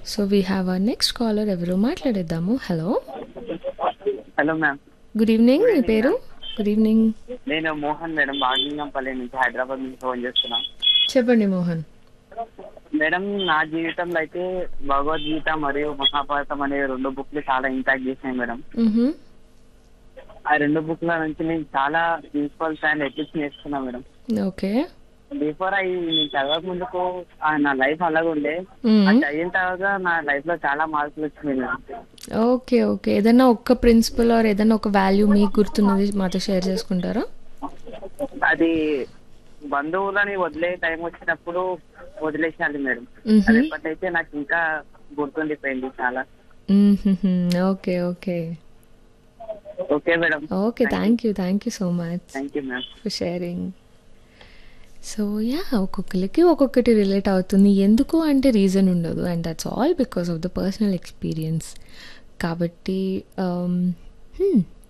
So we have a next caller ఎవరు మాట్లాడేద్దాము hello hello ma'am good evening మీ పేరు గుడ్ ఈవినింగ్ నేను మోహన్ మేడం బాగింగంపల్లి నుంచి హైదరాబాద్ నుంచి ఫోన్ చేస్తున్నా చెప్పండి మోహన్ మేడం నా జీవితంలో అయితే భగవద్గీత మరియు మహాభారతం అనే రెండు బుక్లు చాలా ఇంపాక్ట్ చేసినాయి మేడం మ్హూ. ఆ రెండు బుక్ల నుంచి నేను చాలా ప్రిన్సిపల్స్ అండ్ ఎథిక్స్ నేర్చుకున్నా మేడం ఓకే బిఫోర్ అవి నేను చదవక ముందుకు ఆ నా లైఫ్ అలాగే ఉండే మ్మ్. అది అయిన తర్వాత నా లైఫ్ లో చాలా మార్పులు వచ్చినాయి మేడం ఓకే ఓకే ఏదైనా ఒక్క ప్రిన్సిపల్ ఆర్ ఏదైనా ఒక వాల్యూ మీకు గుర్తున్నది మాతో షేర్ చేసుకుంటారా అది బంధువులని వదిలే టైం వచ్చినప్పుడు వదిలేసాలి మేడం మ్హూ. అది ఎప్పటికైతే నాకు ఇంకా గుర్తుండిపోయింది చాలా మ్హూ. Okay okay okay madam okay thank you thank you so much thank you ma'am for sharing so yeah ఒక్కొక్కరికి ఒక్కొక్కటి రిలేట్ అవుతుంది ఎందుకు అంటే రీజన్ ఉండదు and that's all because of the personal experience కాబట్టి